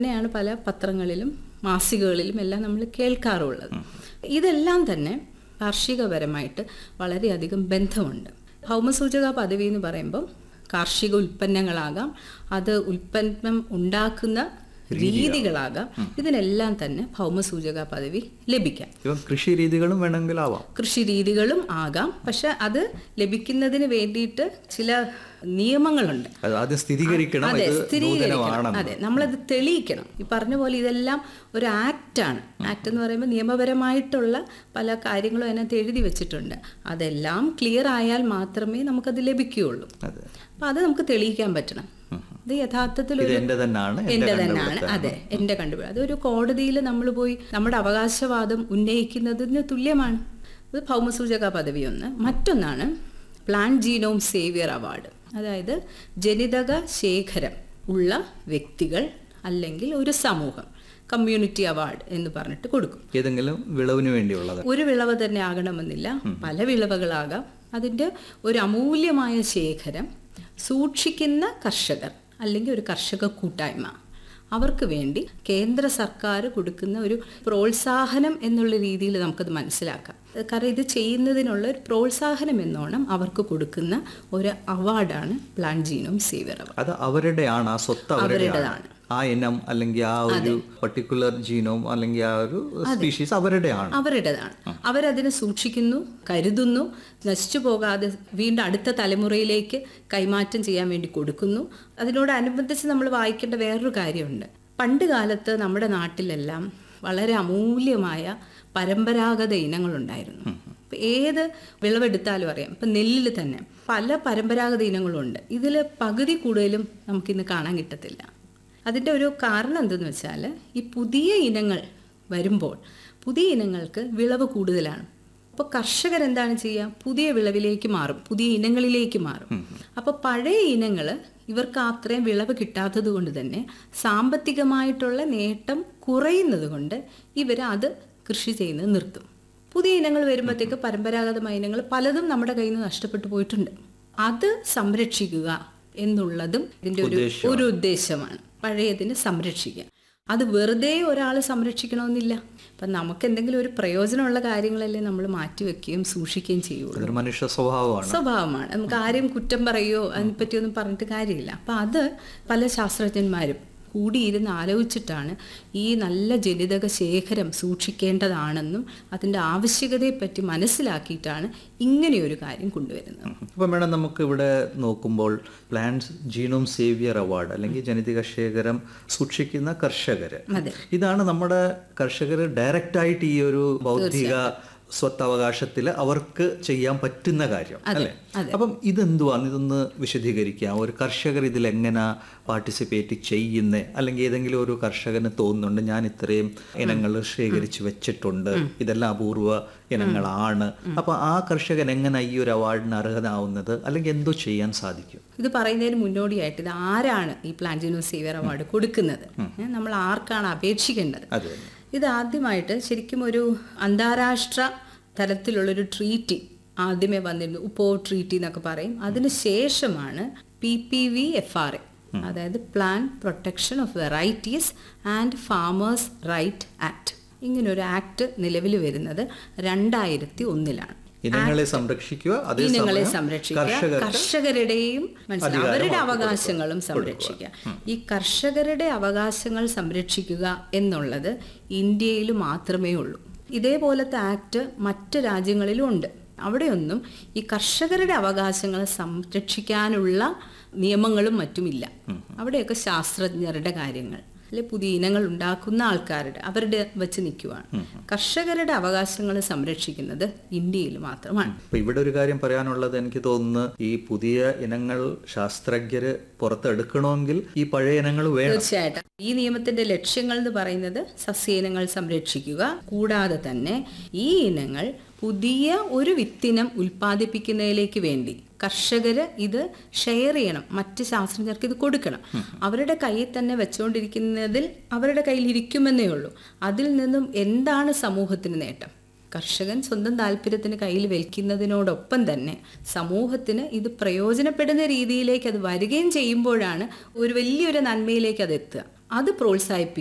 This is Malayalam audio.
തന്നെയാണ് പല പത്രങ്ങളിലും മാസികകളിലും എല്ലാം നമ്മൾ കേൾക്കാറുള്ളത് ഇതെല്ലാം തന്നെ കാർഷികപരമായിട്ട് വളരെയധികം ബന്ധമുണ്ട് ഭൗമസൂചക പദവി എന്ന് പറയുമ്പം കാർഷിക ഉൽപ്പന്നങ്ങളാകാം അത് ഉൽപ്പന്നം ഉണ്ടാക്കുന്ന രീതികളാകാം ഇതിനെല്ലാം തന്നെ ഭൗമസൂചക പദവി ലഭിക്കാം ഇപ്പം കൃഷി രീതികളും വേണമെങ്കിൽ ആവാം കൃഷി രീതികളും ആകാം പക്ഷെ അത് ലഭിക്കുന്നതിന് വേണ്ടിയിട്ട് ചില നിയമങ്ങളുണ്ട് അത് ആദ്യം സ്ഥിരീകരിക്കണം അതെ ഇത് സ്ഥിരീകരിക്കണം നൂതനമാണെന്ന് അതെ നമ്മളത് തെളിയിക്കണം ഈ പറഞ്ഞ പോലെ ഇതെല്ലാം ഒരു ആക്റ്റാണ് ആക്ട് എന്ന് പറയുമ്പോൾ നിയമപരമായിട്ടുള്ള പല കാര്യങ്ങളും അതിനകത്ത് എഴുതി വെച്ചിട്ടുണ്ട് അതെല്ലാം ക്ലിയർ ആയാൽ മാത്രമേ നമുക്കത് ലഭിക്കുകയുള്ളൂ അതെ അപ്പം അത് നമുക്ക് തെളിയിക്കാൻ പറ്റണം ഇത് യഥാർത്ഥത്തിൽ ഇത് ഒരു എൻ്റെ തന്നെയാണ് എൻ്റെ എന്റെ തന്നെയാണ് കണ്ടുപിടുത്തമാണ്. അതെ എന്റെ കണ്ടുപിടുത്തം അതൊരു കോടതിയിൽ നമ്മൾ പോയി നമ്മുടെ അവകാശവാദം ഉന്നയിക്കുന്നതിന് തുല്യമാണ് അത് ഭൗമസൂചക പദവി ഒന്ന് മറ്റൊന്നാണ് പ്ലാൻ ജീനോം സേവിയർ അവാർഡ് അതായത് ജനിതക ശേഖരം ഉള്ള വ്യക്തികൾ അല്ലെങ്കിൽ ഒരു സമൂഹം കമ്മ്യൂണിറ്റി അവാർഡ് എന്ന് പറഞ്ഞിട്ട് കൊടുക്കും ഏതെങ്കിലും വിളവിന് വേണ്ടിയുള്ളത് ഒരു വിളവ് തന്നെ ആകണമെന്നില്ല പല വിളവുകളാകാം അതിൻ്റെ ഒരു അമൂല്യമായ ശേഖരം സൂക്ഷിക്കുന്ന കർഷകർ അല്ലെങ്കിൽ ഒരു കർഷക കൂട്ടായ്മ അവർക്ക് വേണ്ടി കേന്ദ്ര സർക്കാർ കൊടുക്കുന്ന ഒരു പ്രോത്സാഹനം എന്നുള്ള രീതിയിൽ നമുക്കത് മനസ്സിലാക്കാം കാരണം ഇത് ചെയ്യുന്നതിനുള്ള ഒരു പ്രോത്സാഹനം എന്നോണം അവർക്ക് കൊടുക്കുന്ന ഒരു അവാർഡാണ് പ്ലാൻ ജീനോം സേവിയർ അവാർഡ് അത് അവരുടെയാണ് ആ സ്വത്ത് അവരുടെയാണ് അവരുടേതാണ്. ആ ഇനം അല്ലെങ്കിൽ ആ ഒരു പർട്ടിക്കുലർ ജീനോം അല്ലെങ്കിൽ ആ ഒരു സ്പീഷീസ് അവരുടെയാണ് അവരുടേതാണ് അവരതിനെ സൂക്ഷിക്കുന്നു കരുതുന്നു നശിച്ചു പോകാതെ വീണ്ടും അടുത്ത തലമുറയിലേക്ക് കൈമാറ്റം ചെയ്യാൻ വേണ്ടി കൊടുക്കുന്നു അതിനോടനുബന്ധിച്ച് നമ്മൾ വായിക്കേണ്ട വേറൊരു കാര്യമുണ്ട് പണ്ട് കാലത്ത് നമ്മുടെ നാട്ടിലെല്ലാം വളരെ അമൂല്യമായ പരമ്പരാഗത ഇനങ്ങളുണ്ടായിരുന്നു ഇപ്പൊ ഏത് വിളവെടുത്താലും അറിയാം ഇപ്പം നെല്ലിൽ തന്നെ പല പരമ്പരാഗത ഇനങ്ങളുണ്ട് ഇതിൽ പകുതി കൂടുതലും നമുക്കിന്ന് കാണാൻ കിട്ടത്തില്ല അതിൻ്റെ ഒരു കാരണം എന്തെന്ന് വെച്ചാൽ ഈ പുതിയ ഇനങ്ങൾ വരുമ്പോൾ പുതിയ ഇനങ്ങൾക്ക് വിളവ് കൂടുതലാണ് അപ്പോൾ കർഷകർ എന്താണ് ചെയ്യുക പുതിയ വിളവിലേക്ക് മാറും പുതിയ ഇനങ്ങളിലേക്ക് മാറും അപ്പോൾ പഴയ ഇനങ്ങൾ ഇവർക്ക് അത്രയും വിളവ് കിട്ടാത്തത് കൊണ്ട് തന്നെ സാമ്പത്തികമായിട്ടുള്ള നേട്ടം കുറയുന്നത് കൊണ്ട് ഇവർ അത് കൃഷി ചെയ്യുന്നത് നിർത്തും പുതിയ ഇനങ്ങൾ വരുമ്പോഴത്തേക്ക് പരമ്പരാഗതമായ ഇനങ്ങൾ പലതും നമ്മുടെ കയ്യിൽ നിന്ന് നഷ്ടപ്പെട്ടു പോയിട്ടുണ്ട് അത് സംരക്ഷിക്കുക എന്നുള്ളതും ഇതിൻ്റെ ഒരു ഒരു ഉദ്ദേശമാണ് പഴയതിനെ സംരക്ഷിക്കുക അത് വെറുതെ ഒരാൾ സംരക്ഷിക്കണമെന്നില്ല അപ്പം നമുക്ക് എന്തെങ്കിലും ഒരു പ്രയോജനമുള്ള കാര്യങ്ങളല്ലേ നമ്മൾ മാറ്റിവെക്കുകയും സൂക്ഷിക്കുകയും ചെയ്യുള്ളൂ അതൊരു മനുഷ്യ സ്വഭാവമാണ് സ്വഭാവമാണ് നമുക്ക് ആരെയും കുറ്റം പറയുകയോ അതിനെപ്പറ്റിയൊന്നും പറഞ്ഞിട്ട് കാര്യമില്ല അപ്പം അത് പല ശാസ്ത്രജ്ഞന്മാരും കൂടിയിരുന്ന് ആലോചിച്ചിട്ടാണ് ഈ നല്ല ജനിതക ശേഖരം സൂക്ഷിക്കേണ്ടതാണെന്നും അതിൻ്റെ ആവശ്യകതയെപ്പറ്റി മനസ്സിലാക്കിയിട്ടാണ് ഇങ്ങനെയൊരു കാര്യം കൊണ്ടുവരുന്നത് അപ്പം മേഡം നമുക്ക് ഇവിടെ നോക്കുമ്പോൾ പ്ലാന്റ്സ് ജീനോം സേവിയർ അവാർഡ് അല്ലെങ്കിൽ ജനിതക ശേഖരം സൂക്ഷിക്കുന്ന കർഷകര് അതെ ഇതാണ് നമ്മുടെ കർഷകർ ഡയറക്റ്റ് ആയിട്ട് ഈ ഒരു ബൗദ്ധിക സ്വത്തവകാശത്തിൽ അവർക്ക് ചെയ്യാൻ പറ്റുന്ന കാര്യം അല്ലേ അപ്പം ഇതെന്തുവാണ് ഇതൊന്ന് വിശദീകരിക്കാം ഒരു കർഷകർ ഇതിൽ എങ്ങനെ പാർട്ടിസിപ്പേറ്റ് ചെയ്യുന്നേ അല്ലെങ്കിൽ ഏതെങ്കിലും ഒരു കർഷകന് തോന്നുന്നുണ്ട് ഞാൻ ഇത്രയും ഇനങ്ങൾ ശേഖരിച്ച് വെച്ചിട്ടുണ്ട് ഇതെല്ലാം അപൂർവ ഇനങ്ങളാണ് അപ്പൊ ആ കർഷകൻ എങ്ങനെ ഈ ഒരു അവാർഡിന് അർഹനാവുന്നത് അല്ലെങ്കിൽ എന്തോ ചെയ്യാൻ സാധിക്കും ഇത് പറയുന്നതിന് മുന്നോടിയായിട്ട് ഇത് ആരാണ് ഈ പ്ലാന്റിനോ സേവിയർ അവാർഡ് കൊടുക്കുന്നത് ഏ, നമ്മൾ ആർക്കാണ് അപേക്ഷിക്കേണ്ടത് അതെ ഇത് ആദ്യമായിട്ട് ശരിക്കും ഒരു അന്താരാഷ്ട്ര തലത്തിലുള്ളൊരു ട്രീറ്റി ആദ്യമേ വന്നിരുന്നു ഉപ്പോ ട്രീറ്റി എന്നൊക്കെ പറയും അതിന് ശേഷമാണ് P P V F R A അതായത് plan protection of varieties and farmers right act ഇങ്ങനെ ഒരു ആക്ട് നിലവിൽ വരുന്നത് രണ്ടായിരത്തി ഒന്നിലാണ് ഇനങ്ങളെ സംരക്ഷിക്കുക ഇനങ്ങളെ അതേസമയം സംരക്ഷിക്കുക കർഷകർക്ക് കർഷകരുടെയും മനസ്സിലായി അധികാരം അവരുടെ അവർക്ക് അവകാശങ്ങളും സംരക്ഷിക്കുക ഈ കർഷകരുടെ അവകാശങ്ങൾ സംരക്ഷിക്കുക എന്നുള്ളത് ഇന്ത്യയിൽ മാത്രമേ ഉള്ളൂ ഇതേപോലത്തെ ആക്ട് മറ്റ് രാജ്യങ്ങളിലും ഉണ്ട് അവിടെയൊന്നും ഈ കർഷകരുടെ അവകാശങ്ങൾ സംരക്ഷിക്കാനുള്ള നിയമങ്ങളും മറ്റുമില്ല അവിടെയൊക്കെ ശാസ്ത്രജ്ഞരുടെ കാര്യങ്ങൾ അല്ലെ പുതിയ ഇനങ്ങൾ ഉണ്ടാക്കുന്ന ആൾക്കാരുടെ അവരുടെ വെച്ച് നിൽക്കുവാണ് കർഷകരുടെ അവകാശങ്ങൾ സംരക്ഷിക്കുന്നത് ഇന്ത്യയിൽ മാത്രമാണ് അപ്പൊ ഇവിടെ ഒരു കാര്യം പറയാനുള്ളത് എനിക്ക് തോന്നുന്നു ഈ പുതിയ ഇനങ്ങൾ ശാസ്ത്രജ്ഞര് പുറത്തെടുക്കണമെങ്കിൽ ഈ പഴയ ഇനങ്ങൾ വേണം തീർച്ചയായിട്ടും ഈ നിയമത്തിന്റെ ലക്ഷ്യങ്ങൾ എന്ന് പറയുന്നത് സസ്യയിനങ്ങൾ സംരക്ഷിക്കുക കൂടാതെ തന്നെ ഈ ഇനങ്ങൾ പുതിയ ഒരു വിത്തിനം ഉൽപ്പാദിപ്പിക്കുന്നതിലേക്ക് വേണ്ടി കർഷകര് ഇത് ഷെയർ ചെയ്യണം മറ്റ് ശാസ്ത്രജ്ഞർക്ക് ഇത് കൊടുക്കണം അവരുടെ കയ്യിൽ തന്നെ വെച്ചുകൊണ്ടിരിക്കുന്നതിൽ അവരുടെ കയ്യിൽ ഇരിക്കുമെന്നേ ഉള്ളൂ അതിൽ നിന്നും എന്താണ് സമൂഹത്തിന് നേട്ടം കർഷകൻ സ്വന്തം താല്പര്യത്തിന് കയ്യിൽ വയ്ക്കുന്നതിനോടൊപ്പം തന്നെ സമൂഹത്തിന് ഇത് പ്രയോജനപ്പെടുന്ന രീതിയിലേക്ക് അത് വരികയും ചെയ്യുമ്പോഴാണ് ഒരു വലിയൊരു നന്മയിലേക്ക് അത് എത്തുക അത് പ്രോത്സാഹിപ്പിക്കുക